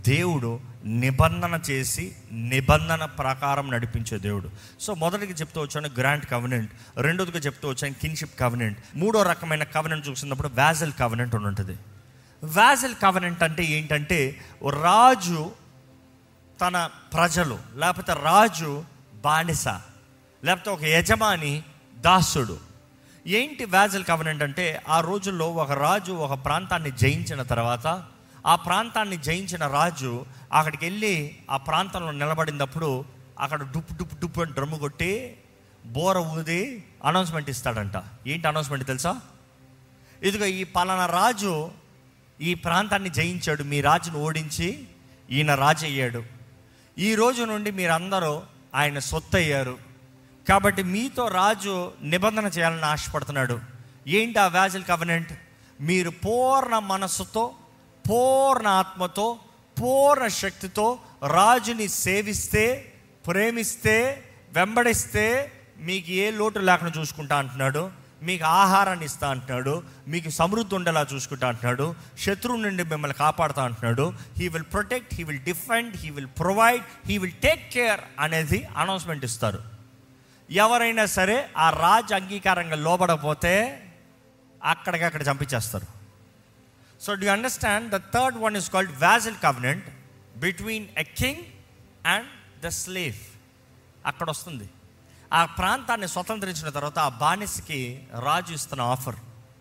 దేవుడు నిబంధన చేసి నిబంధన ప్రకారం నడిపించే దేవుడు సో మొదటిగా చెప్తూ వచ్చాను గ్రాంట్ కవనెంట్ రెండోదిగా చెప్తూ వచ్చాను కిన్షిప్ కవనెంట్ మూడో రకమైన కవనెంట్ చూసినప్పుడు వ్యాజల్ కవనెంట్ అని ఉంటుంది వ్యాజల్ కవనెంట్ అంటే ఏంటంటే రాజు తన ప్రజలు లేకపోతే రాజు బానిస లేకపోతే ఒక యజమాని దాసుడు ఏంటి వ్యాజల్ కవనెంట్ అంటే ఆ రోజుల్లో ఒక రాజు ఒక ప్రాంతాన్ని జయించిన తర్వాత ఆ ప్రాంతాన్ని జయించిన రాజు అక్కడికి వెళ్ళి ఆ ప్రాంతంలో నిలబడినప్పుడు అక్కడ డుప్పు డుప్పు డుప్పు అని డ్రమ్ము కొట్టి బోర ఊది అనౌన్స్మెంట్ ఇస్తాడంట ఏంటి అనౌన్స్మెంట్ తెలుసా ఇదిగో ఈ పలానా రాజు ఈ ప్రాంతాన్ని జయించాడు మీ రాజును ఓడించి ఈయన రాజు అయ్యాడు ఈ రోజు నుండి మీరందరూ ఆయన సొత్తు అయ్యారు కాబట్టి మీతో రాజు నిబంధన చేయాలని ఆశపడుతున్నాడు ఏంటి ఆ వ్యాజల్ కవనెంట్ మీరు పూర్ణ మనస్సుతో పూర్ణ ఆత్మతో పూర్ణ శక్తితో రాజుని సేవిస్తే ప్రేమిస్తే వెంబడిస్తే మీకు ఏ లోటు లేకుండా చూసుకుంటా అంటున్నాడు మీకు ఆహారాన్ని ఇస్తా అంటున్నాడు మీకు సమృద్ధి ఉండేలా చూసుకుంటా అంటున్నాడు శత్రువు నుండి మిమ్మల్ని కాపాడుతా అంటున్నాడు he will protect he will defend he will provide he will take care announcement అనౌన్స్మెంట్ ఇస్తారు ఎవరైనా సరే ఆ రాజు అంగీకారంగా లోబడకపోతే అక్కడికక్కడ చంపించేస్తారు so do understand the third one is called vassal covenant between a king and the slave అక్కడ వస్తుంది ఆ ప్రాంతాన్ని స్వతంత్రించిన తర్వాత ఆ బానిసకి రాజు ఇస్తున్న ఆఫర్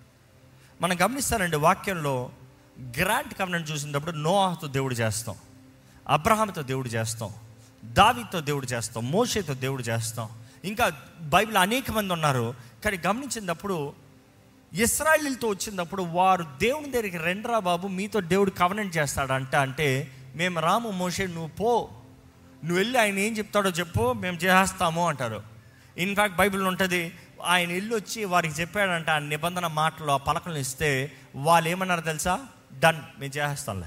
మనం గమనిస్తానండి వాక్యంలో గ్రాంట్ కవనెంట్ చూసినప్పుడు నోహాతో దేవుడు చేస్తాం అబ్రహాంతో దేవుడు చేస్తాం దావితో దేవుడు చేస్తాం మోషేతో దేవుడు చేస్తాం ఇంకా బైబిల్ అనేక మంది ఉన్నారు కానీ గమనించినప్పుడు ఇస్రాయలీలతో వచ్చినప్పుడు వారు దేవుని దగ్గరికి రెండ్రా బాబు మీతో దేవుడు కవనెంట్ చేస్తాడంట అంటే మేము రాము మోషే నువ్వు పో నువ్వు వెళ్ళి ఆయన ఏం చెప్తాడో చెప్పు మేము చేస్తాము అంటారు ఇన్ఫాక్ట్ బైబిల్ ఉంటుంది ఆయన ఇల్లు వచ్చి వారికి చెప్పాడంట ఆ నిబంధన మాటలు ఆ పలకలను ఇస్తే వాళ్ళు ఏమన్నారు తెలుసా డన్ మేము చేస్తాంలే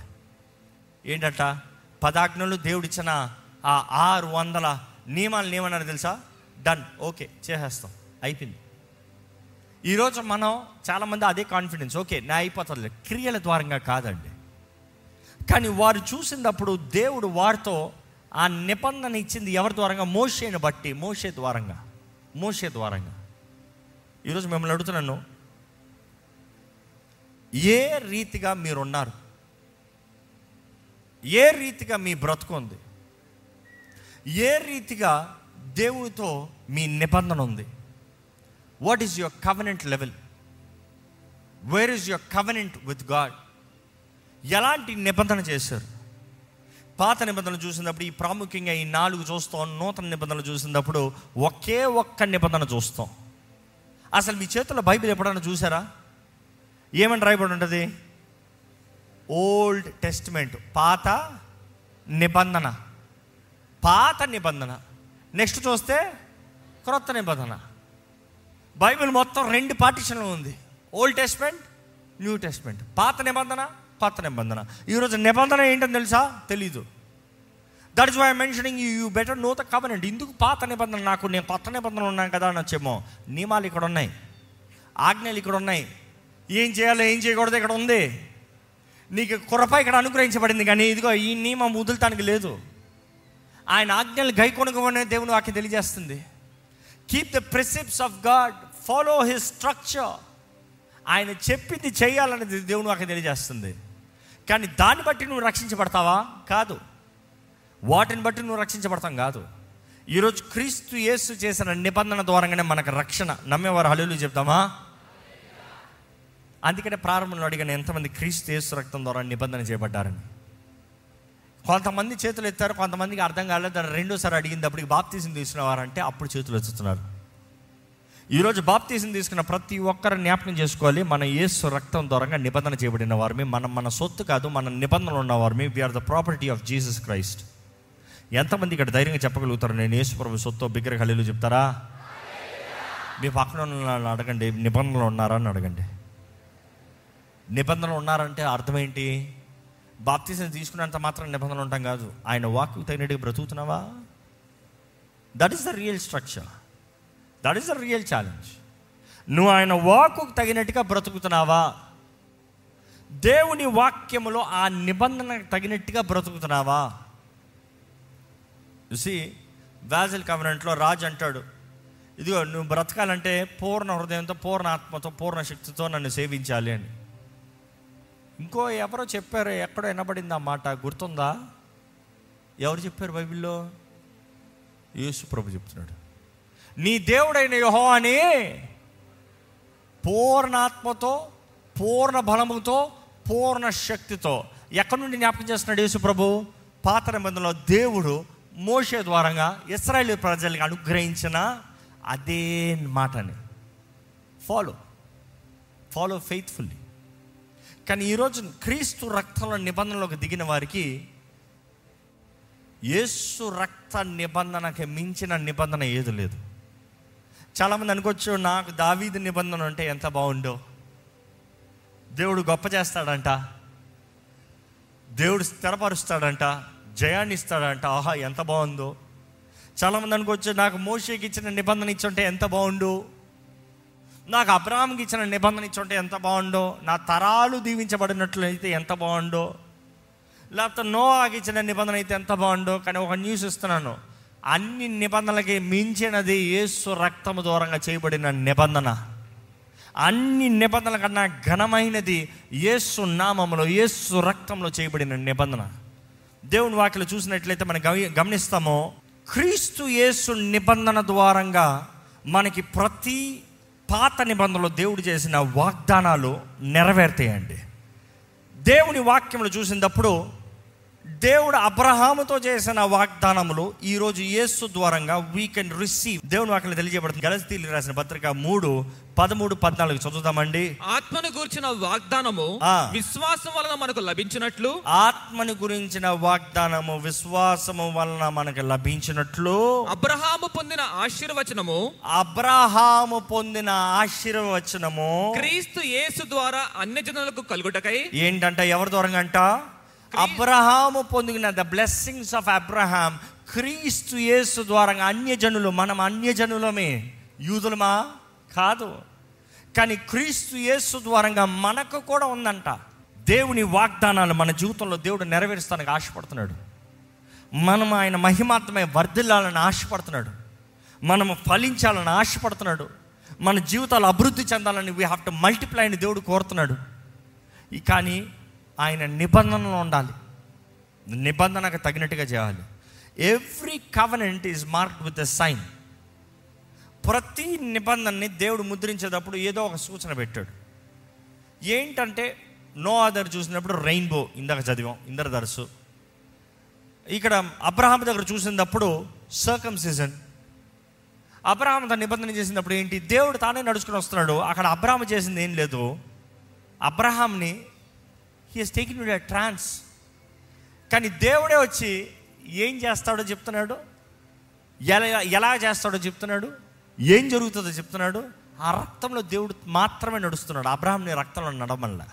ఏంటంట పదాజ్ఞలు దేవుడిచ్చిన ఆ ఆరు వందల నియమాలను ఏమన్నారు తెలుసా డన్ ఓకే చేసేస్తాం అయిపోయింది ఈరోజు మనం చాలామంది అదే కాన్ఫిడెన్స్ ఓకే నా అయిపోతుంది క్రియల ద్వారంగా కాదండి కానీ వారు చూసినప్పుడు దేవుడు వారితో ఆ నిబంధన ఇచ్చింది ఎవరి ద్వారంగా మోషేని బట్టి మోషే ద్వారంగా మోషే ద్వారంగా ఈరోజు మిమ్మల్ని అడుగుతున్నాను ఏ రీతిగా మీరున్నారు ఏ రీతిగా మీ బ్రతుకుంది ఏ రీతిగా దేవుడితో మీ నిబంధన ఉంది what is your covenant level where is your covenant with God ఎలాంటి నిబంధన చేశారు పాత నిబంధనలు చూసినప్పుడు ఈ ప్రాముఖ్యంగా ఈ నాలుగు చూస్తాం నూతన నిబంధనలు చూసినప్పుడు ఒకే ఒక్క నిబంధన చూస్తాం అసలు మీ చేతుల్లో బైబిల్ ఎప్పుడైనా చూసారా ఏమని రాయబడి ఉంటుంది ఓల్డ్ టెస్ట్మెంట్ పాత నిబంధన పాత నిబంధన నెక్స్ట్ చూస్తే క్రొత్త నిబంధన బైబిల్ మొత్తం రెండు పార్టిషన్లు ఉంది ఓల్డ్ టెస్ట్మెంట్ న్యూ టెస్ట్మెంట్ పాత నిబంధన కొత్త నిబంధన ఈరోజు నిబంధన ఏంటని తెలుసా తెలీదు that is why mentioning you you better know the covenant ఎందుకు పాత నిబంధన నాకు నేను కొత్త నిబంధన ఉన్నాను కదా అనొచ్చేమో నియమాలు ఇక్కడ ఉన్నాయి ఆజ్ఞలు ఇక్కడ ఉన్నాయి ఏం చేయాలో ఏం చేయకూడదు ఇక్కడ ఉంది నీకు కురపై ఇక్కడ అనుగ్రహించబడింది కానీ ఇదిగో ఈ నియమం వదులుతానికి లేదు ఆయన ఆజ్ఞలు గైకొనుకోమనే దేవుని వాక్యం తెలియజేస్తుంది keep the precepts of God follow his structure ఆయన చెప్పింది చేయాలనేది దేవుని వాక్యం తెలియజేస్తుంది కానీ దాన్ని బట్టి నువ్వు రక్షించబడతావా కాదు వాటిని బట్టి నువ్వు రక్షించబడతాం కాదు ఈరోజు క్రీస్తు యేసు చేసిన నిబంధన ద్వారానే మనకు రక్షణ నమ్మేవారు హల్లులు చెప్తామా అందుకనే ప్రారంభంలో అడిగిన ఎంతమంది క్రీస్తు యేసు రక్తం ద్వారా నిబంధన చేయబడ్డారని కొంతమంది చేతులు ఎత్తారు కొంతమందికి అర్థం కాలేదు దాన్ని రెండోసారి అడిగినప్పటికి బాప్తీసం తీసుకున్న వారంటే అప్పుడు చేతులు ఎత్తుతున్నారు ఈరోజు బాప్తీసం తీసుకున్న ప్రతి ఒక్కరు జ్ఞాపకం చేసుకోవాలి మన యేసు రక్తం ద్వారా నిబంధన చేయబడిన వారిని మనం మన సొత్తు కాదు మన నిబంధనలు ఉన్న వారిని we are the property of Jesus Christ ఎంతమంది ఇక్కడ ధైర్యంగా చెప్పగలుగుతారు నేను యేసు ప్రభు సొత్తు బిగ్గర ఖలీలు చెప్తారా మీ పక్కన ఉన్న వాళ్ళని అడగండి నిబంధనలు ఉన్నారా అని అడగండి నిబంధనలు ఉన్నారంటే అర్థం ఏంటి బాప్తీసం తీసుకున్నంత మాత్రం నిబంధనలు ఉంటాం కాదు ఆయన వాక్కు తగినట్టుగా బ్రతుకుతున్నావా that is the real structure that is the real challenge నువ్వు ఆయన వాక్కు తగినట్టుగా బ్రతుకుతున్నావా దేవుని వాక్యములో ఆ నిబంధనకు తగినట్టుగా బ్రతుకుతున్నావా చూసి వ్యాజల్ కవరెంట్లో రాజు అంటాడు ఇదిగో నువ్వు బ్రతకాలంటే పూర్ణ హృదయంతో పూర్ణ ఆత్మతో పూర్ణ శక్తితో నన్ను సేవించాలి అని ఇంకో ఎవరో చెప్పారు ఎక్కడో వినబడింది ఆ మాట గుర్తుందా ఎవరు చెప్పారు బైబిల్లో యేసు ప్రభు చెప్తున్నాడు నీ దేవుడైన యహో అని పూర్ణాత్మతో పూర్ణ బలముతో పూర్ణ శక్తితో ఎక్కడి నుండి జ్ఞాపకం చేస్తున్నాడు యేసు ప్రభు పాత నిబంధనలో దేవుడు మోషే ద్వారంగా ఇస్రాయేల్ ప్రజలకు అనుగ్రహించిన అదే మాటని ఫాలో ఫాలో ఫెయిత్ఫుల్లీ కానీ ఈరోజు క్రీస్తు రక్తంలో నిబంధనలోకి దిగిన వారికి యేసు రక్త నిబంధనకి మించిన నిబంధన ఏది లేదు చాలామంది అనుకోవచ్చు నాకు దావీదు నిబంధన ఉంటే ఎంత బాగుండో దేవుడు గొప్ప చేస్తాడంట దేవుడు స్థిరపరుస్తాడంట జయాన్ని ఇస్తాడంట ఆహా ఎంత బాగుందో చాలామంది అనుకోవచ్చు నాకు మోషేకి ఇచ్చిన నిబంధన ఇచ్చుంటే ఎంత బాగుండు నాకు అబ్రాహాంకి ఇచ్చిన నిబంధన ఇచ్చుంటే ఎంత బాగుండో నా తరాలు దీవించబడినట్లయితే ఎంత బాగుండో లేకపోతే నోవాకి ఇచ్చిన నిబంధన అయితే ఎంత బాగుండో కానీ ఒక న్యూస్ ఇస్తున్నాను అన్ని నిబంధనలకి మించినది యేసు రక్తము దూరంగా చేయబడిన నిబంధన అన్ని నిబంధనల కన్నా ఘనమైనది యేసు నామములో యేసు రక్తంలో చేయబడిన నిబంధన దేవుని వాక్యలో చూసినట్లయితే మనం గమ గమనిస్తామో క్రీస్తు యేసు నిబంధన ద్వారంగా మనకి ప్రతి పాత నిబంధనలో దేవుడు చేసిన వాగ్దానాలు నెరవేరుతాయండి దేవుని వాక్యములు చూసినప్పుడు దేవుడు అబ్రహాముతో చేసిన వాగ్దానములు ఈరోజు యేసు ద్వారంగా వీ కెన్ రిసీవ్ దేవుని వాక్యం తెలియజేయబడుతుంది గలస్తీలు రాసిన పత్రిక మూడు పదమూడు పద్నాలుగు చదువుతామండి ఆత్మను గూర్చిన వాగ్దానము ఆ. విశ్వాసం వలన మనకు లభించినట్లు ఆత్మని గురించిన వాగ్దానము విశ్వాసము వలన మనకు లభించినట్లు అబ్రహాము పొందిన ఆశీర్వచనము అబ్రహాము పొందిన ఆశీర్వచనము క్రీస్తు యేసు ద్వారా అన్యజనులకు కలుగుటకై ఏంటంట ఎవరి దూరంగా అంట అబ్రహాము పొందిన ద బ్లెస్సింగ్స్ ఆఫ్ అబ్రహాం క్రీస్తు యేసు ద్వారా అన్యజనులు మనం అన్యజనులమే యూదులమా కాదు కానీ క్రీస్తు యేసు ద్వారంగా మనకు కూడా ఉందంట దేవుని వాగ్దానాలు మన జీవితంలో దేవుడు నెరవేరుస్తానికి ఆశపడుతున్నాడు మనం ఆయన మహిమాత్మే వర్ధిల్లాలని ఆశపడుతున్నాడు మనము ఫలించాలని ఆశపడుతున్నాడు మన జీవితాలు అభివృద్ధి చెందాలని వీ హ్యావ్ టు మల్టిప్లై అని దేవుడు కోరుతున్నాడు ఈ కానీ ఆయన నిబంధనలో ఉండాలి నిబంధనకు తగినట్టుగా చేయాలి every covenant is marked with a sign ప్రతి నిబంధనని దేవుడు ముద్రించేటప్పుడు ఏదో ఒక సూచన పెట్టాడు ఏంటంటే నో అదర్ చూసినప్పుడు రెయిన్బో ఇందాక చదివాం ఇంద్రధరసు ఇక్కడ అబ్రహాం దగ్గర చూసినప్పుడు సర్కమ్ సీజన్ అబ్రహాం తన నిబంధన చేసినప్పుడు ఏంటి దేవుడు తానే నడుచుకుని వస్తున్నాడు అక్కడ అబ్రహాం చేసింది ఏం లేదు అబ్రహాంని హీఎస్ టేకిన్ టు ట్రాన్స్ కానీ దేవుడే వచ్చి ఏం చేస్తాడో చెప్తున్నాడు ఎలా ఎలా చేస్తాడో చెప్తున్నాడు ఏం జరుగుతుందో చెప్తున్నాడు ఆ రక్తంలో దేవుడు మాత్రమే నడుస్తున్నాడు అబ్రహాంని రక్తంలో నడవమల్లా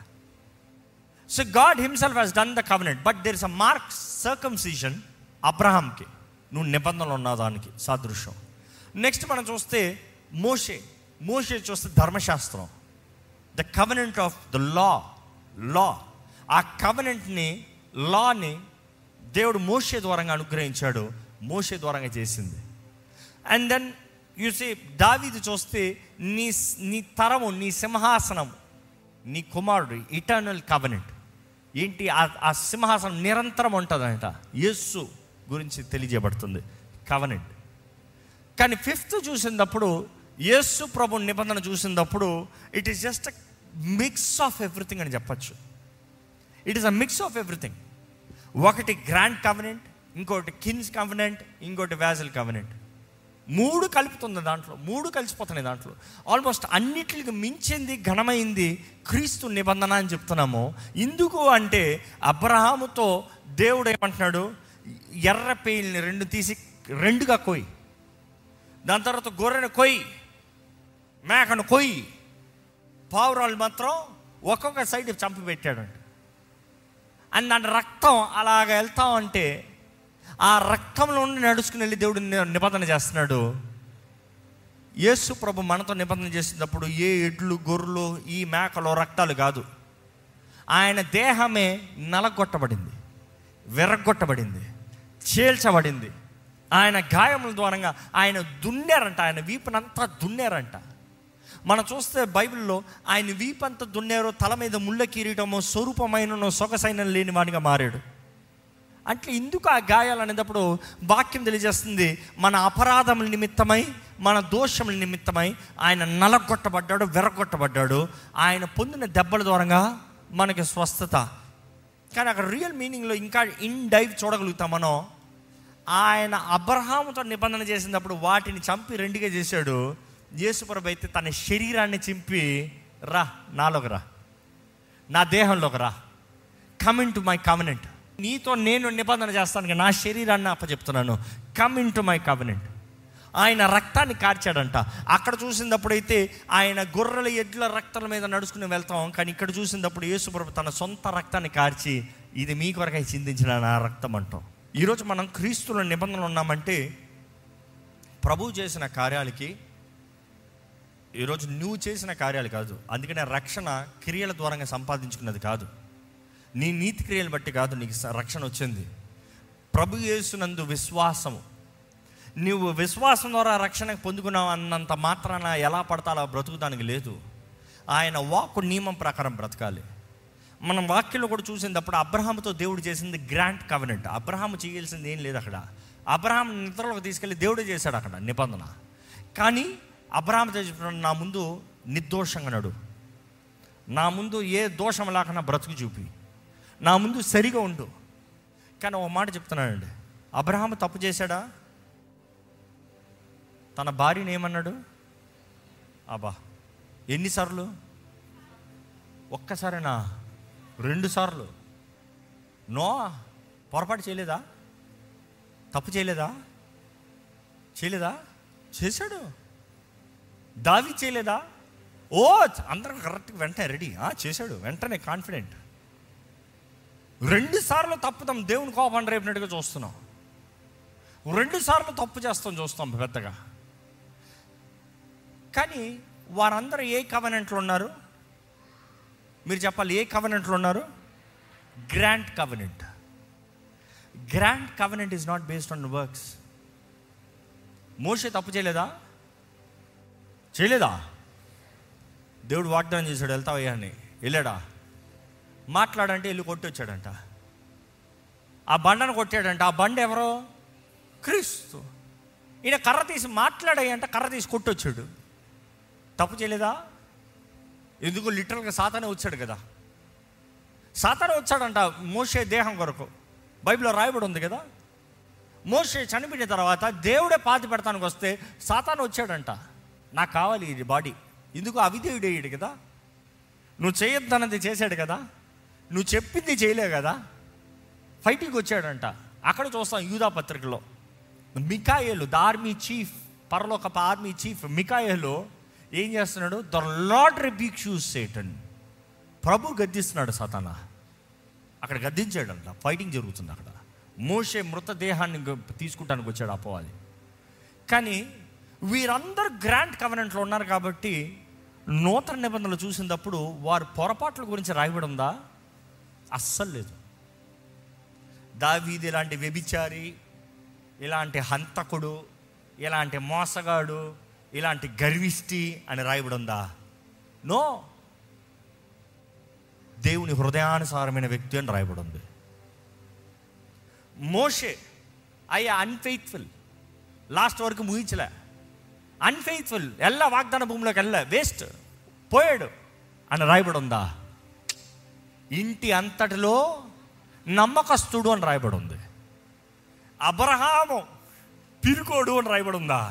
so God himself has done the covenant but there is a mark circumcision అబ్రహాంకి నువ్వు నిబంధనలు ఉన్న దానికి సాదృశ్యం నెక్స్ట్ మనం చూస్తే మోషే మోషే చూస్తే ధర్మశాస్త్రం the covenant of the law law ఆ కవనెంట్ని లాని దేవుడు మోషే ద్వారంగా అనుగ్రహించాడు మోషే ద్వారంగా చేసింది అండ్ దెన్ సే దావీది చూస్తే నీ నీ తరము నీ సింహాసనం నీ కుమారుడు ఇటర్నల్ కవనెంట్ ఏంటి ఆ- ఆ సింహాసనం నిరంతరం ఉంటుందంట యేస్సు గురించి తెలియజేయబడుతుంది కవనెంట్ కానీ ఫిఫ్త్ చూసినప్పుడు యేసు ప్రభు నిబంధన చూసినప్పుడు it is just mix of everything అని చెప్పచ్చు it is a mix of everything ఒకటి గ్రాండ్ కవనెంట్ ఇంకోటి కిన్స్ కవనెంట్ ఇంకోటి వ్యాజల్ కవనెంట్ మూడు కలుపుతుంది దాంట్లో మూడు కలిసిపోతున్నాయి దాంట్లో ఆల్మోస్ట్ అన్నిటికి మించింది ఘనమైంది క్రీస్తు నిబంధన అని చెప్తున్నాము ఎందుకు అంటే అబ్రహాముతో దేవుడు ఏమంటున్నాడు ఎర్ర పేయిల్ని రెండు తీసి రెండుగా కోయి దాని తర్వాత గొర్రెను కొయ్యి మేకను కొయ్యి పావురాలు మాత్రం ఒక్కొక్క సైడ్ చంపి పెట్టాడంట అండ్ దాని రక్తం అలాగ వెళ్తా ఉంటే ఆ రక్తంలో ఉండి నడుచుకుని వెళ్ళి దేవుడు ని- నిబంధన చేస్తున్నాడు యేసు ప్రభు మనతో నిబంధన చేసినప్పుడు ఏ ఎడ్లు గొర్రెలు ఈ మేకలో రక్తాలు కాదు ఆయన దేహమే నలగొట్టబడింది విరగొట్టబడింది చీల్చబడింది ఆయన గాయముల ద్వారంగా ఆయన దున్నేరంట ఆయన వీపునంతా దున్నేరంట మనం చూస్తే బైబిల్లో ఆయన వీపంతా దున్నేరో తల మీద ముళ్ళ కిరీటమో స్వరూపమైన సొగసైన లేని వాడిగా మారాడు అంటే ఎందుకు ఆ గాయాలు అనేటప్పుడు వాక్యం తెలియజేస్తుంది మన అపరాధముల నిమిత్తమై మన దోషముల నిమిత్తమై ఆయన నలగొట్టబడ్డాడు విరగొట్టబడ్డాడు ఆయన పొందిన దెబ్బల ద్వారంగా మనకి స్వస్థత కానీ అక్కడ రియల్ మీనింగ్లో ఇంకా ఇన్ డైవ్ చూడగలుగుతాం మనం ఆయన అబ్రహాముతో నిబంధన చేసినప్పుడు వాటిని చంపి రెండుగా చేశాడు యేసుప్రభు అయితే తన శరీరాన్ని చింపి రా నాలోకి రా నా దేహంలోకి రా come in to my covenant నీతో నేను నిబంధన చేస్తాను కానీ నా శరీరాన్ని అప్పచెప్తున్నాను come in to my covenant ఆయన రక్తాన్ని కార్చాడంట అక్కడ చూసినప్పుడైతే ఆయన గొర్రెల ఎడ్ల రక్తాల మీద నడుచుకుని వెళ్తాం కానీ ఇక్కడ చూసినప్పుడు యేసుప్రభు తన సొంత రక్తాన్ని కార్చి ఇది మీ కొరకై చిందించిన నా రక్తం అంటాం ఈరోజు మనం క్రీస్తుల నిబంధనలు ఉన్నామంటే ప్రభు చేసిన కార్యాలకి ఈరోజు నువ్వు చేసిన కార్యాలు కాదు అందుకనే రక్షణ క్రియల ద్వారా సంపాదించుకున్నది కాదు నీ నీతి క్రియలు బట్టి కాదు నీకు స- రక్షణ వచ్చింది ప్రభు యేసునందు విశ్వాసము నువ్వు విశ్వాసం ద్వారా రక్షణ పొందుకున్నావు అన్నంత మాత్రాన ఎలా పడతా అలా బ్రతుకుదానికి లేదు ఆయన వాక్కు నియమం ప్రకారం బ్రతకాలి మనం వాక్యంలో కూడా చూసినప్పుడు అబ్రహాముతో దేవుడు చేసింది గ్రాంట్ కవనెంట్ అబ్రహాము చేయాల్సింది ఏం లేదు అక్కడ అబ్రహాం నిద్రలోకి తీసుకెళ్ళి దేవుడే చేశాడు అక్కడ నిబంధన కానీ అబ్రహాం చెప్పిన నా ముందు నిర్దోషంగా నడు నా ముందు ఏ దోషం లేకుండా బ్రతుకు చూపి నా ముందు సరిగా ఉండు కానీ ఒక మాట చెప్తున్నానండి అబ్రహాం తప్పు చేశాడా తన భార్యని ఏమన్నాడు అబ్బా ఎన్నిసార్లు ఒక్కసారేనా రెండు సార్లు నో పొరపాటు చేయలేదా తప్పు చేయలేదా చేయలేదా చేశాడు దావి చేయలేదా ఓ అందరం కరెక్ట్గా వెంటనే రెడీ చేశాడు వెంటనే కాన్ఫిడెంట్ రెండు సార్లు తప్పుతాం దేవుని కోపం రేపినట్టుగా చూస్తున్నాం రెండు సార్లు తప్పు చేస్తాం చూస్తాం పెద్దగా కానీ వారందరూ ఏ కవనెంట్లు ఉన్నారు మీరు చెప్పాలి ఏ కవనెంట్లు ఉన్నారు grant covenant grant covenant is not based on works మోషే తప్పు చేయలేదా చేయలేదా దేవుడు వాగ్దానం చేశాడు వెళ్తావయ్యా అని వెళ్ళాడా మాట్లాడంటే వెళ్ళి కొట్టొచ్చాడంట ఆ బండను కొట్టాడంట ఆ బండ ఎవరో క్రీస్తు ఈయన కర్ర తీసి మాట్లాడాయంట కర్ర తీసి కొట్టొచ్చాడు తప్పు చేయలేదా ఎందుకు లిటరల్గా సాతానే వచ్చాడు కదా సాతానే వచ్చాడంట మోసే దేహం కొరకు బైబిల్లో రాయబడి ఉంది కదా మోసే చనిపోయిన తర్వాత దేవుడే పాతి పెడతానికి వస్తే సాతాను వచ్చాడంట నాకు కావాలి ఇది బాడీ ఎందుకు అవిధేయుడేయుడు కదా నువ్వు చేయొద్దన్నది చేశాడు కదా నువ్వు చెప్పింది చేయలే కదా ఫైటింగ్కి వచ్చాడంట అక్కడ చూస్తాం యూదా పత్రికలో మికాయేలు ద ఆర్మీ చీఫ్ పరలోకప ఆర్మీ చీఫ్ మికాయేలు ఏం చేస్తున్నాడు the Lord rebuke shoes Satan ప్రభు గద్దిస్తున్నాడు సతానా అక్కడ గద్దించాడంట ఫైటింగ్ జరుగుతుంది అక్కడ మోషే మృతదేహాన్ని గ- తీసుకుంటానికి వచ్చాడు అపోవాలి కానీ వీరందరూ గ్రాంట్ కవనెంట్లో ఉన్నారు కాబట్టి నూతన నిబంధనలు చూసినప్పుడు వారు పొరపాట్ల గురించి రాయబడి ఉందా అస్సలు లేదు దావీది ఇలాంటి వ్యభిచారి ఇలాంటి హంతకుడు ఇలాంటి మోసగాడు ఇలాంటి గర్విష్టి అని రాయబడి ఉందా నో దేవుని హృదయానుసారమైన వ్యక్తి అని రాయబడి ఉంది మోషే అయ్యా అన్ఫెయిత్ఫుల్ లాస్ట్ వరకు ముగించలే అన్ఫెయిత్ఫుల్ ఎల్ల వాగ్దాన భూమిలోకి వెళ్ళ వేస్ట్ పోయాడు అని రాయబడి ఉందా ఇంటి అంతటిలో నమ్మకస్తుడు అని రాయబడి ఉంది అబ్రహాము పిరుకోడు అని రాయబడి ఉందా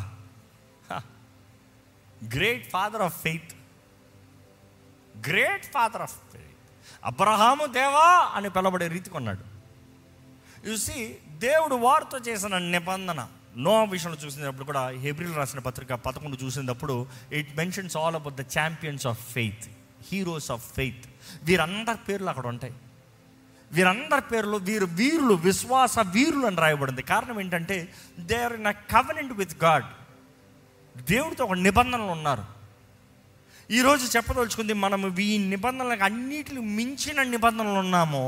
great father of faith great father of faith Abraham దేవా అని పిలబడే రీతి కొన్నాడు చూసి దేవుడు వారితో చేసిన నిబంధన నో విషయంలో చూసినప్పుడు కూడా హెబ్రిల్ రాసిన పత్రిక పదకొండు చూసినప్పుడు it mentions all about the champions of faith heroes of faith వీరందరి పేర్లు అక్కడ ఉంటాయి వీరందరి పేర్లు వీరు వీరులు విశ్వాస వీరులు అని రాయబడింది కారణం ఏంటంటే they are in a covenant with God దేవుడితో ఒక నిబంధనలు ఉన్నారు ఈరోజు చెప్పదలుచుకుంది మనం ఈ నిబంధనలకు అన్నిటిని మించిన నిబంధనలు ఉన్నామో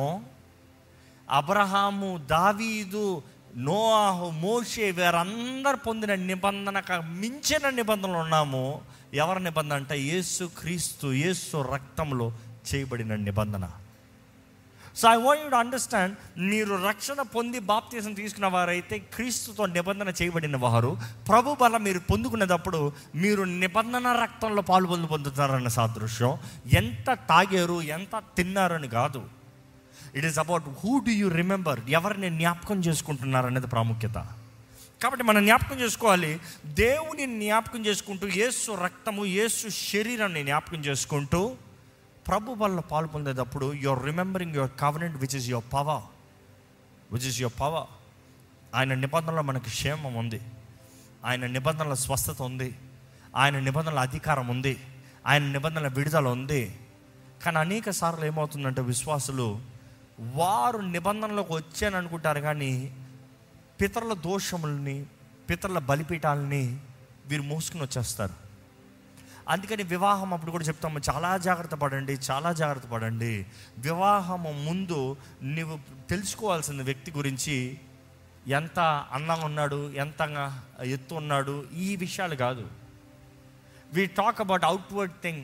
అబ్రహాము దావీదు నోఆహు మోషే వీరందరు పొందిన నిబంధనకు మించిన నిబంధనలు ఉన్నాము ఎవరి నిబంధన అంటే యేసు క్రీస్తు యేసు రక్తంలో చేయబడిన నిబంధన so I want you to understand మీరు రక్షణ పొంది బాప్తీసం తీసుకున్న వారైతే క్రీస్తుతో నిబంధన చేయబడిన వారు ప్రభు బల మీరు పొందుకునేటప్పుడు మీరు నిబంధన రక్తంలో పాలు పొందుతారన్న సాదృశ్యం ఎంత తాగారు ఎంత తిన్నారని కాదు it is about who do you remember ఎవరిని జ్ఞాపకం చేసుకుంటున్నారు అనేది ప్రాముఖ్యత కాబట్టి మనం జ్ఞాపకం చేసుకోవాలి దేవుని జ్ఞాపకం చేసుకుంటూ యేసు రక్తము యేసు శరీరాన్ని జ్ఞాపకం చేసుకుంటూ ప్రభు వల్ల పాలు పొందేటప్పుడు your remembering your covenant which is your power which is your power ఆయన నిబంధనలో మనకి క్షేమం ఉంది ఆయన నిబంధనల స్వస్థత ఉంది ఆయన నిబంధనల అధికారం ఉంది ఆయన నిబంధనల విడుదల ఉంది కానీ అనేక సార్లు ఏమవుతుందంటే విశ్వాసులు వారు నిబంధనలోకి వచ్చాను అనుకుంటారు కానీ పితరుల దోషముల్ని పితరుల బలిపీఠాలని వీరు మోసుకుని వచ్చేస్తారు అందుకని వివాహం అప్పుడు కూడా చెప్తాము చాలా జాగ్రత్త పడండి చాలా జాగ్రత్త పడండి వివాహం ముందు నువ్వు తెలుసుకోవాల్సిన వ్యక్తి గురించి ఎంత అందంగా ఉన్నాడు ఎంత ఎత్తు ఉన్నాడు ఈ విషయాలు కాదు we talk about outward thing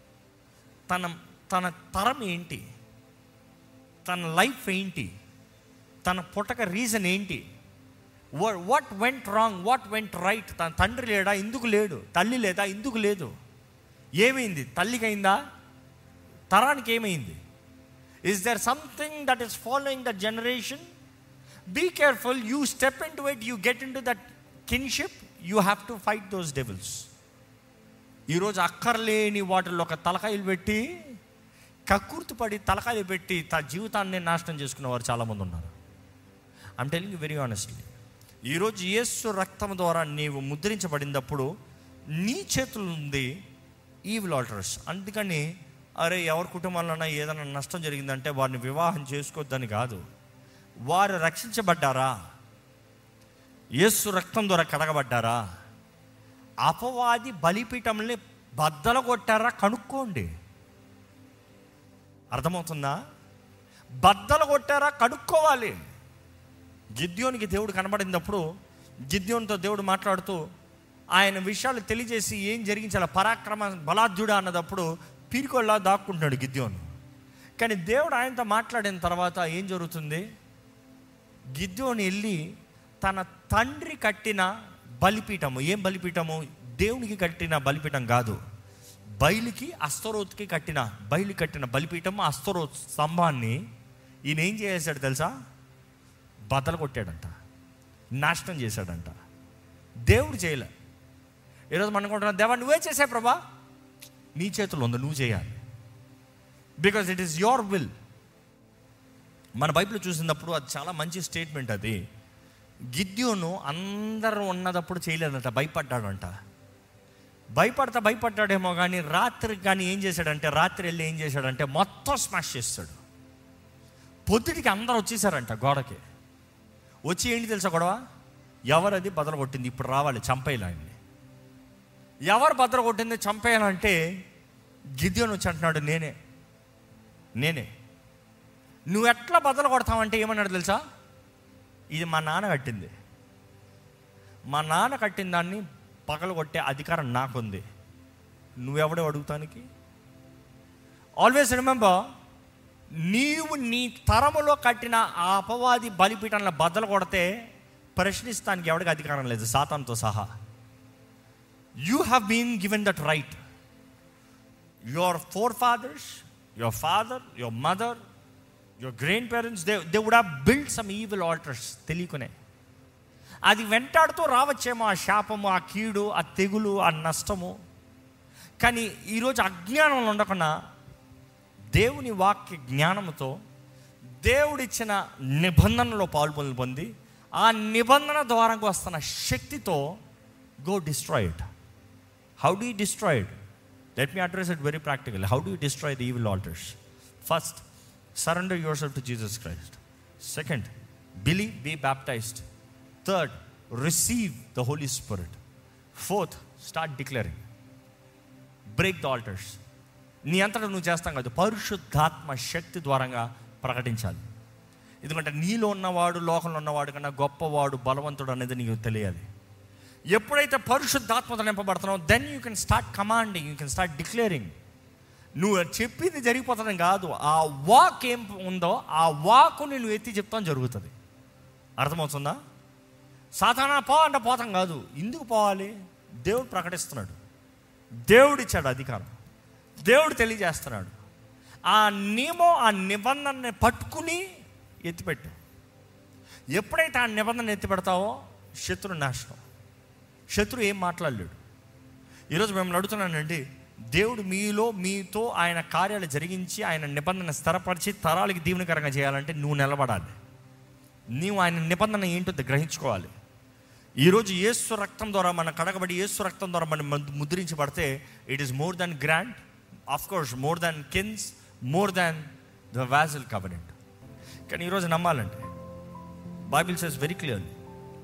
తన తన తరం ఏంటి తన లైఫ్ ఏంటి తన పుట్టక రీజన్ ఏంటి what went wrong what went right తన తండ్రి లేడా ఎందుకు లేడు తల్లి లేదా ఎందుకు లేదు ఏమైంది తల్లికి అయిందా తరానికి ఏమైంది is there something that is following that generation be careful you step in to it you get in to that kinship you have to fight those devils ఈరోజు అక్కర్లేని వాటిల్లో ఒక తలకాయలు పెట్టి కక్కుర్తి పడి తలకాయలు పెట్టి తన జీవితాన్ని నాశనం చేసుకున్న వారు చాలామంది ఉన్నారు ఐమ్ టెలింగ్ వెరీ ఆనెస్ట్లీ ఈరోజు యేసు రక్తం ద్వారా నీవు ముద్రించబడినప్పుడు నీ చేతులు ఉంది ఈవిల్ ఆల్టర్స్ అందుకని అరే ఎవరి కుటుంబంలోనైనా ఏదైనా నష్టం జరిగిందంటే వారిని వివాహం చేసుకోవద్దని కాదు వారు రక్షించబడ్డారా యేసు రక్తం ద్వారా కడగబడ్డారా అపవాది బలిపీఠంని బద్దలు కొట్టారా కనుక్కోండి అర్థమవుతుందా బద్దలు కొట్టారా కనుక్కోవాలి గిద్యోనికి దేవుడు కనబడినప్పుడు గిద్యోనితో దేవుడు మాట్లాడుతూ ఆయన విషయాలు తెలియజేసి ఏం జరిగించాల పరాక్రమ బలాఢ్యుడా అన్నదప్పుడు పీరికొల్లా దాక్కుంటున్నాడు గిద్యోను కానీ దేవుడు ఆయనతో మాట్లాడిన తర్వాత ఏం జరుగుతుంది గిద్యోని వెళ్ళి తన తండ్రి కట్టిన బలిపీఠము ఏం బలిపీఠము దేవునికి కట్టిన బలిపీఠం కాదు బయలుకి అస్తరోత్కి కట్టిన బయలు కట్టిన బలిపీఠము అస్తరోత్ స్తంభాన్ని ఈయన ఏం చేశాడు తెలుసా బద్దలు కొట్టాడంట నాశనం చేశాడంట దేవుడు చేయలే ఈరోజు మనం అనుకుంటున్నాం దేవా నువ్వే చేసే ప్రభా నీ చేతుల్లో ఉంది నువ్వు చేయాలి because it is your will మన బైబిల్ చూసినప్పుడు అది చాలా మంచి స్టేట్మెంట్ అది గిద్యోను అందరూ ఉన్నదప్పుడు చేయలేదంట భయపడ్డాడంట భయపడతా భయపడ్డాడేమో కానీ రాత్రి కానీ ఏం చేశాడంటే రాత్రి వెళ్ళి ఏం చేశాడంటే మొత్తం స్మాష్ చేస్తాడు పొద్దుటికి అందరు వచ్చేసారంట గోడకి వచ్చి ఏంటి తెలుసా గొడవ ఎవరది బదలు కొట్టింది ఇప్పుడు రావాలి చంపేయాలి ఆయన్ని ఎవరు భద్ర కొట్టింది చంపేయాలంటే గిద్యోని వచ్చి అంటున్నాడు నేనే నేనే నువ్వు ఎట్లా బదలు కొడతావంటే ఏమన్నాడు తెలుసా ఇది మా నాన్న కట్టింది మా నాన్న కట్టిన దాన్ని పగలు కొట్టే అధికారం నాకుంది నువ్వెవడో అడుగుతానికి ఆల్వేస్ రిమెంబర్ నీవు నీ తరములో కట్టిన ఆ అపవాది బలిపీఠంలో బద్దలు కొడితే ప్రశ్నిస్తానికి ఎవరికి అధికారం లేదు సాతాన్తో సహా you have been given that right your forefathers your father your mother your grandparents they they would have build some evil altars తెలియకునే అది వెంటాడుతూ రావచ్చేమో ఆ శాపము ఆ కీడు ఆ తెగులు ఆ నష్టము కానీ ఈరోజు అజ్ఞానంలో ఉండకుండా దేవుని వాక్య జ్ఞానంతో దేవుడిచ్చిన నిబంధనలో పాల్పొంది పొంది ఆ నిబంధన ద్వారా వస్తున్న శక్తితో go destroyed how do destroyed let me address it very practical how do destroy the evil altars first surrender yourself to Jesus Christ second believe be baptised third receive the Holy Spirit fourth start declaring break the altars నీ అంతటా నువ్వు చేస్తాం కాదు పరిశుద్ధాత్మ శక్తి ద్వారంగా ప్రకటించాలి ఎందుకంటే నీలో ఉన్నవాడు లోకంలో ఉన్నవాడు కన్నా గొప్పవాడు బలవంతుడు అనేది నీకు తెలియాలి ఎప్పుడైతే పరిశుద్ధాత్మతో నింపబడుతున్నావు then you can start commanding you can start declaring నువ్వు చెప్పింది జరిగిపోతుంది కాదు ఆ వాక్ ఏం ఉందో ఆ వాక్ని నువ్వు ఎత్తి చెప్తాం జరుగుతుంది అర్థమవుతుందా సాధారణ పో అంటే పోతాం కాదు ఎందుకు పోవాలి దేవుడు ప్రకటిస్తున్నాడు దేవుడు ఇచ్చాడు అధికారం దేవుడు తెలియజేస్తున్నాడు ఆ నియమం ఆ నిబంధనని పట్టుకుని ఎత్తిపెట్టు ఎప్పుడైతే ఆ నిబంధన ఎత్తిపెడతావో శత్రు నాశనం శత్రు ఏం మాట్లాడలేడు ఈరోజు మేము అడుగుతున్నానండి దేవుడు మీలో మీతో ఆయన కార్యాలు జరిగించి ఆయన నిబంధన స్థిరపరిచి తరాలకి దీవెనకరంగా చేయాలంటే నువ్వు నిలబడాలి నీవు ఆయన నిబంధన ఏంటో గ్రహించుకోవాలి ఈరోజు యేసు రక్తం ద్వారా మన కడగబడి యేసు రక్తం ద్వారా మనం ము- ముద్రించబడితే it is more than grand of course more than kins more than the vassal covenant కానీ ఈరోజు నమ్మాలంటే Bible says very clearly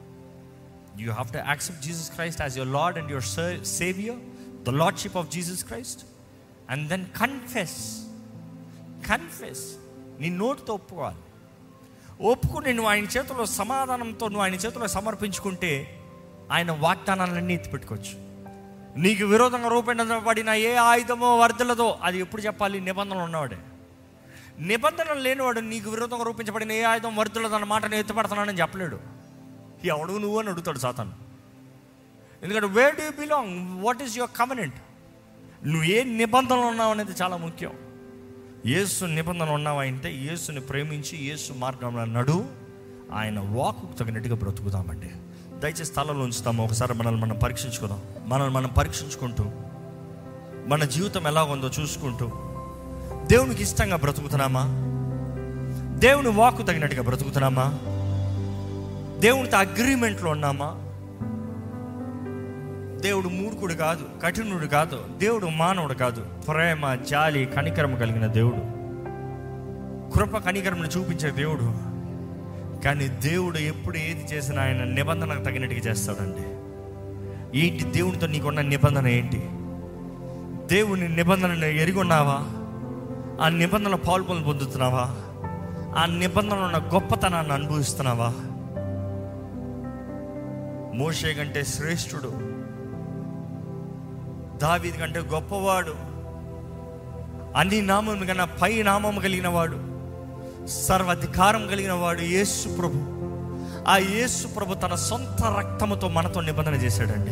you have to accept Jesus Christ as your Lord and your saviour the lordship of Jesus Christ and then confess confess నీ నోటితో ఒప్పుకోవాలి ఒప్పుకుని నువ్వు ఆయన చేతిలో సమాధానంతో నువ్వు ఆయన చేతిలో సమర్పించుకుంటే ఆయన వాగ్దానాలన్నీ ఎత్తిపెట్టుకోవచ్చు నీకు విరోధంగా రూపొందించబడిన ఏ ఆయుధమో వర్ధలదో అది ఎప్పుడు చెప్పాలి నిబంధనలు ఉన్నవాడే నిబంధనలు లేనివాడు నీకు విరోధంగా రూపించబడిన ఏ ఆయుధం వర్ధలదో అన్న మాట నేను ఎత్తిపడతానని చెప్పలేడు ఎవడు నువ్వు అని అడుగుతాడు సాతాను ఎందుకంటే where do belong what is your covenant నువ్వు ఏ నిబంధనలు ఉన్నావు అనేది చాలా ముఖ్యం యేసు నిబంధన ఉన్నావా అంటే యేసుని ప్రేమించి యేసు మార్గంలో నడు ఆయన వాకుకు తగినట్టుగా బ్రతుకుతామండి దయచేసి స్థలంలో ఉంచుతాము ఒకసారి మనల్ని మనం పరీక్షించుకుందాం మనల్ని మనం పరీక్షించుకుంటూ మన జీవితం ఎలా ఉందో చూసుకుంటూ దేవునికి ఇష్టంగా బ్రతుకుతున్నామా దేవుని వాకు తగినట్టుగా బ్రతుకుతున్నామా దేవునితో అగ్రిమెంట్లో ఉన్నామా దేవుడు మూర్ఖుడు కాదు కఠినుడు కాదు దేవుడు మానవుడు కాదు ప్రేమ జాలి కనికరం కలిగిన దేవుడు కృప కనికరమును చూపించే దేవుడు కానీ దేవుడు ఎప్పుడు ఏది చేసినా ఆయన నిబంధనకు తగినట్టుగా చేస్తాడండి ఏంటి దేవునితో నీకున్న నిబంధన ఏంటి దేవుని నిబంధనను ఎరుగున్నావా ఆ నిబంధన పాల్పొందు పొందుతున్నావా ఆ నిబంధనలో ఉన్న గొప్పతనాన్ని అనుభవిస్తున్నావా మోషే కంటే శ్రేష్ఠుడు దావీది కంటే గొప్పవాడు అన్ని నామం కన్నా పై నామం కలిగిన వాడు సర్వాధికారం కలిగిన వాడు యేసు ప్రభు ఆ యేసు ప్రభు తన సొంత రక్తముతో మనతో నిబంధన చేశాడండి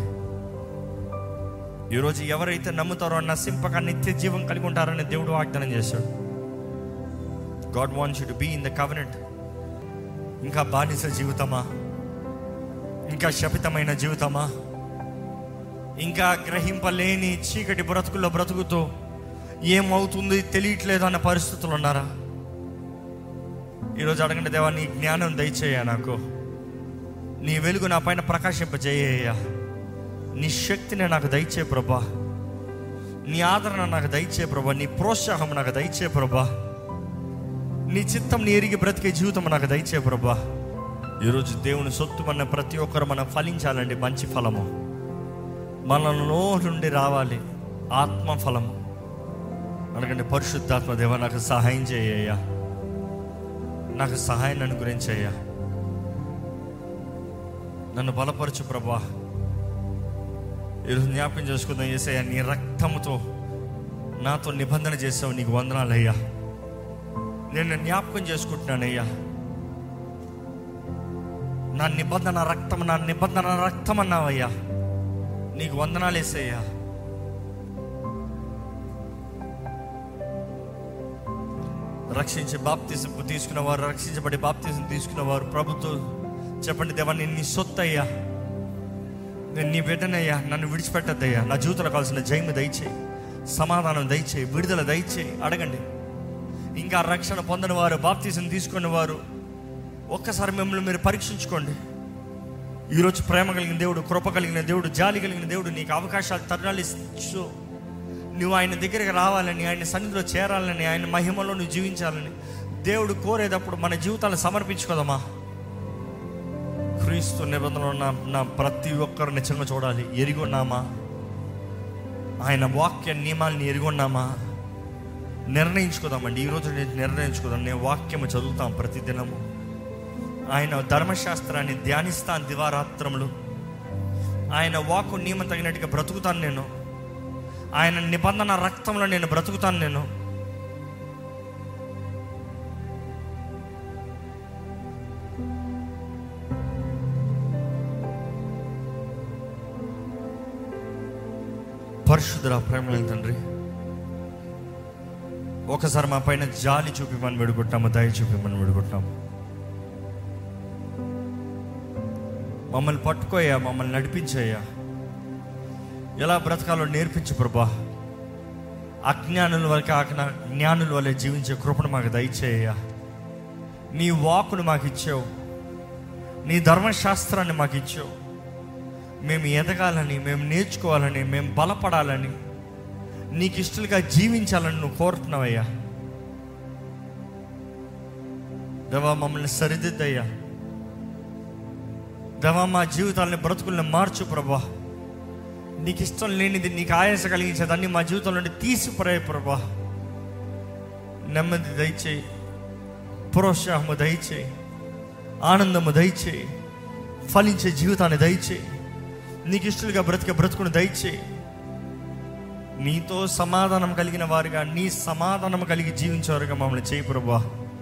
ఈరోజు ఎవరైతే నమ్ముతారో నశింపక నిత్య జీవం కలిగి ఉంటారని దేవుడు వాగ్దానం చేశాడు God wants you to be in the covenant ఇంకా బానిస జీవితమా ఇంకా శపితమైన జీవితమా ఇంకా గ్రహింపలేని చీకటి బ్రతుకుల్లో బ్రతుకుతూ ఏమవుతుంది తెలియట్లేదు అన్న పరిస్థితులు ఉన్నారా ఈరోజు అడగండి దేవా నీ జ్ఞానం దయచేయ నాకు నీ వెలుగు నా పైన ప్రకాశింపజేయ్యా నీ శక్తిని నాకు దయచే ప్రభా నీ ఆదరణ నాకు దయచే ప్రభా నీ ప్రోత్సాహం నాకు దయచే ప్రభా నీ చిత్తం నీ ఎరిగి బ్రతికే జీవితం నాకు దయచే ప్రభా ఈరోజు దేవుని సొత్తు మన ప్రతి ఒక్కరు మనం ఫలించాలండి మంచి ఫలము మనలో నుండి రావాలి ఆత్మ ఫలము అనకండి పరిశుద్ధాత్మ దేవ నాకు సహాయం చేయ్యా నాకు సహాయం అనుగ్రహించయ్యా నన్ను బలపరచు ప్రభా ఈరోజు జ్ఞాపకం చేసుకుందాం ఏసయ్యా నీ రక్తముతో నాతో నిబంధన చేసావు నీకు వందనాలయ్యా నేను జ్ఞాపకం చేసుకుంటున్నానయ్యా నా నిబంధన రక్తం నా నిబంధన రక్తం అన్నావయ్యా నీకు వందనాలు వేసయ్యా రక్షించే బాప్తీసం తీసుకున్నవారు రక్షించబడి బాప్తీసం తీసుకున్నవారు ప్రభుత్వం చెప్పండి దేవా నేను నీ సొత్తు అయ్యా నేను నీ బిడ్డనయ్యా నన్ను విడిచిపెట్టద్దయ్యా నా జీవితంలో కావాల్సిన జయము దయచేయి సమాధానం దయచేయి విడుదల దయచేయి అడగండి ఇంకా రక్షణ పొందని వారు బాప్తీసం తీసుకున్న వారు ఒక్కసారి మిమ్మల్ని మీరు పరీక్షించుకోండి ఈరోజు ప్రేమ కలిగిన దేవుడు కృప కలిగిన దేవుడు జాలి కలిగిన దేవుడు నీకు అవకాశాలు తరుణాలు ఇచ్చు నువ్వు ఆయన దగ్గరికి రావాలని ఆయన సన్నిధిలో చేరాలని ఆయన మహిమలో నువ్వు జీవించాలని దేవుడు కోరేటప్పుడు మన జీవితాలను సమర్పించుకోదమ్మా క్రీస్తు నిబంధనలు ఉన్న నా ప్రతి ఒక్కరు నిజంగా చూడాలి ఎరిగి ఉన్నామా ఆయన వాక్య నియమాల్ని ఎరుగున్నామా నిర్ణయించుకుందామండి ఈరోజు నేను నిర్ణయించుకుందాం నేను వాక్యము చదువుతాం ప్రతిదినము ఆయన ధర్మశాస్త్రాన్ని ధ్యానిస్తాను దివారాత్రములు ఆయన వాక్కు నియమం తగినట్టుగా బ్రతుకుతాను నేను ఆయన నిబంధన రక్తంలో నేను బ్రతుకుతాను నేను పరిశుద్ధ ప్రేమ తండ్రి ఒకసారి మా పైన జాలి చూపిమని విడుకుంటాము దయ చూపిమని విడుకుంటాము మమ్మల్ని పట్టుకోయా మమ్మల్ని నడిపించయ్యా ఎలా బ్రతకాలో నేర్పించు ప్రభా అజ్ఞానుల వరకు ఆకన జ్ఞానుల వల్ల జీవించే కృపను మాకు దయచేయ్యా నీ వాకును మాకు ఇచ్చావు నీ ధర్మశాస్త్రాన్ని మాకు ఇచ్చావు మేము ఎదగాలని మేము నేర్చుకోవాలని మేము బలపడాలని నీకు ఇష్టలుగా జీవించాలని నువ్వు కోరుతున్నావయ్యా దేవా మమ్మల్ని సరిదిద్దయ్యా దేవా మా జీవితాలని బ్రతుకుల్ని మార్చు ప్రభా నీకు ఇష్టం లేనిది నీకు ఆయాస కలిగించేదాన్ని మా జీవితం నుండి తీసిపరాయి ప్రభా నెమ్మది దయచేయి ప్రోత్సాహము దయచేయి ఆనందము దయచేయి ఫలించే జీవితాన్ని దయచేయి నీకు ఇష్టలుగా బ్రతికే బ్రతుకుని దయచేయి నీతో సమాధానం కలిగిన వారుగా నీ సమాధానం కలిగి జీవించేవారుగా మమ్మల్ని చేయి ప్రభా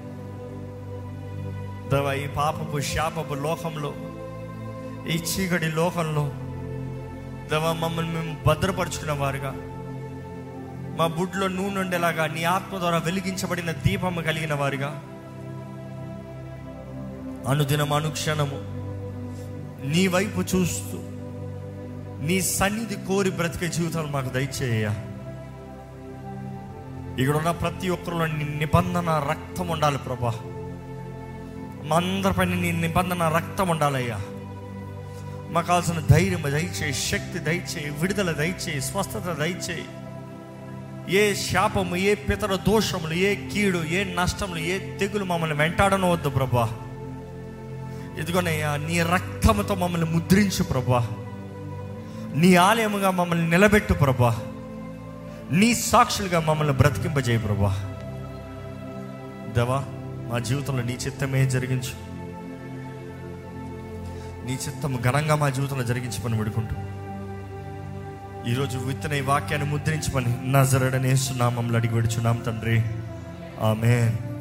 దవ ఈ పాపపు శాపపు లోకంలో ఈ చీకటి లోకంలో దవ మమ్మల్ని మేము భద్రపరుచుకున్న వారుగా మా బుడ్లో నూనె ఉండేలాగా నీ ఆత్మ ద్వారా వెలిగించబడిన దీపము కలిగిన వారుగా అనుదినం అనుక్షణము నీ వైపు చూస్తూ నీ సన్నిధి కోరి బ్రతికే జీవితాలు మాకు దయచేయ ఇక్కడ ఉన్న ప్రతి ఒక్కరిలో నీ నిబంధన రక్తం ఉండాలి ప్రభా మా అందరిపైన నీ నిబంధన రక్తం ఉండాలయ్యా మాకు కావాల్సిన ధైర్యం దయచేయి శక్తి దయచేయి విడుదల దయచేయి స్వస్థత దయచేయి ఏ శాపము ఏ పితర దోషములు ఏ కీడు ఏ నష్టములు ఏ తెగులు మమ్మల్ని వెంటాడనవద్దు ప్రభా ఇదిగోనయ్యా నీ రక్తముతో మమ్మల్ని ముద్రించు ప్రభా నీ ఆలయముగా మమ్మల్ని నిలబెట్టు ప్రభా నీ సాక్షులుగా మమ్మల్ని బ్రతికింపజేయ ప్రభా దేవా మా జీవితంలో నీ చిత్తమే జరిగించు నీ చిత్తం ఘనంగా మా జీవితంలో జరిగించమని విడుకుంటూ ఈరోజు విత్తన ఈ వాక్యాన్ని ముద్రించమని నజరడనేస్తున్నామంలో అడిగి విడుచున్నాం తండ్రి ఆమెన్